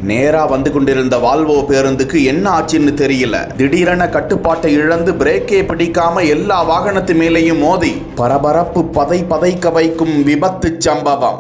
நேரா வந்து கொண்டிருந்த வால்வோ பேருந்துக்கு என்ன ஆச்சுன்னு தெரியல திடீரென கட்டுப்பாட்டை இழந்து பிரேக்கே பிடிக்காம எல்லா வாகனத்து மேலேயும் மோதி பரபரப்பு பதை பதைக்க வைக்கும் விபத்து சம்பவம்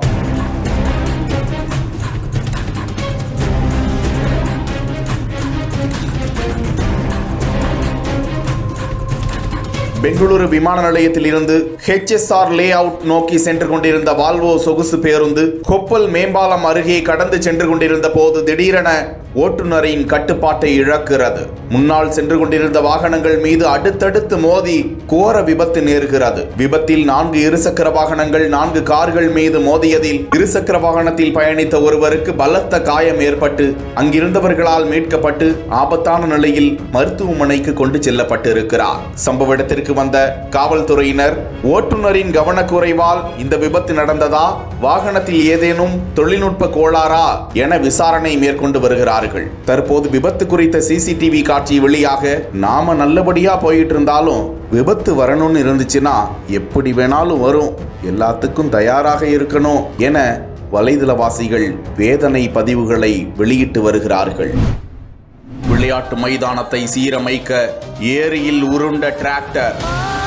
பெங்களூரு விமான நிலையத்தில் இருந்து ஹெச்எஸ்ஆர் லே அவுட் நோக்கி சென்று கொண்டிருந்த வால்வோ சொகுசு பேருந்து கொப்பல் மேம்பாலம் அருகே கடந்து சென்று கொண்டிருந்த போது திடீரென ஓட்டுநரின் கட்டுப்பாட்டை இழக்கிறது முன்னால் சென்று கொண்டிருந்த வாகனங்கள் மீது அடுத்தடுத்து மோதி கோர விபத்து நேர்கிறது விபத்தில் நான்கு இருசக்கர வாகனங்கள் நான்கு கார்கள் மீது மோதியதில் இருசக்கர வாகனத்தில் பயணித்த ஒருவருக்கு பலத்த காயம் ஏற்பட்டு அங்கிருந்தவர்களால் மீட்கப்பட்டு ஆபத்தான நிலையில் மருத்துவமனைக்கு கொண்டு செல்லப்பட்டு இருக்கிறார் சம்பவ இடத்திற்கு வந்த காவல்துறையினர் ஓட்டுநரின் கவனக்குறைவால் இந்த விபத்து நடந்ததா வாகனத்தில் ஏதேனும் தொழில்நுட்ப கோளாறா என விசாரணை மேற்கொண்டு வருகிறார்கள் தற்போது விபத்து குறித்த சிசிடிவி காட்சி வெளியாக நாம நல்லபடியா போயிட்டு இருந்தாலும் விபத்து வரணும்னு இருந்துச்சுன்னா எப்படி வேணாலும் வரும் எல்லாத்துக்கும் தயாராக இருக்கணும் என வலைதளவாசிகள் வேதனை பதிவுகளை வெளியிட்டு வருகிறார்கள் விளையாட்டு மைதானத்தை சீரமைக்க ஏரியில் உருண்ட டிராக்டர்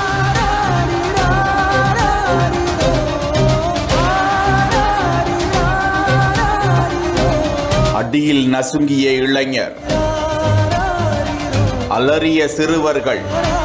அடியில் நசுங்கிய இளைஞர் அலறிய சிறுவர்கள்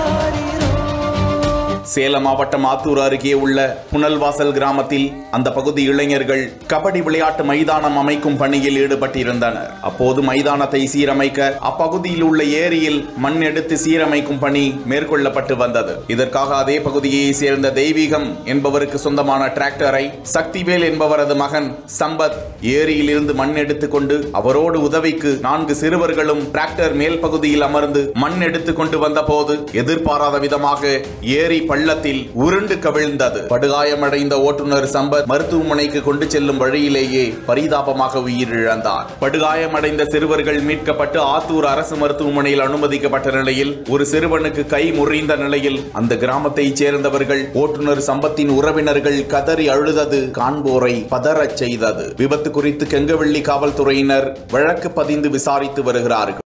சேலம் மாவட்டம் ஆத்தூர் அருகே உள்ள புனல்வாசல் கிராமத்தில் அந்த பகுதி இளைஞர்கள் கபடி விளையாட்டு மைதானம் அமைக்கும் பணியில் ஈடுபட்டிருந்தனர் அப்போது மைதானத்தை சீரமைக்க அப்பகுதியில் உள்ள ஏரியில் மண் எடுத்து சீரமைக்கும் பணி மேற்கொள்ளப்பட்டு வந்தது இதற்காக அதே பகுதியை சேர்ந்த தெய்வீகம் என்பவருக்கு சொந்தமான டிராக்டரை சக்திவேல் என்பவரது மகன் சம்பத் ஏரியில் இருந்து மண் எடுத்துக் கொண்டு அவரோடு உதவிக்கு நான்கு சிறுவர்களும் டிராக்டர் மேல் பகுதியில் அமர்ந்து மண் எடுத்துக் கொண்டு வந்த போது எதிர்பாராத விதமாக ஏரி பள்ளத்தில் உருண்டு கவிழ்ந்தது படுகாயமடைந்த ஓட்டுநர் சம்பத் மருத்துவமனைக்கு கொண்டு செல்லும் வழியிலேயே பரிதாபமாக உயிரிழந்தார் படுகாயமடைந்த சிறுவர்கள் மீட்கப்பட்டு ஆத்தூர் அரசு மருத்துவமனையில் அனுமதிக்கப்பட்ட நிலையில் ஒரு சிறுவனுக்கு கை முறிந்த நிலையில் அந்த கிராமத்தைச் சேர்ந்தவர்கள் ஓட்டுநர் சம்பத்தின் உறவினர்கள் கதறி அழுதது காண்போரை பதறச் செய்தது விபத்து குறித்து கெங்கவள்ளி காவல்துறையினர் வழக்கு பதிந்து விசாரித்து வருகிறார்கள்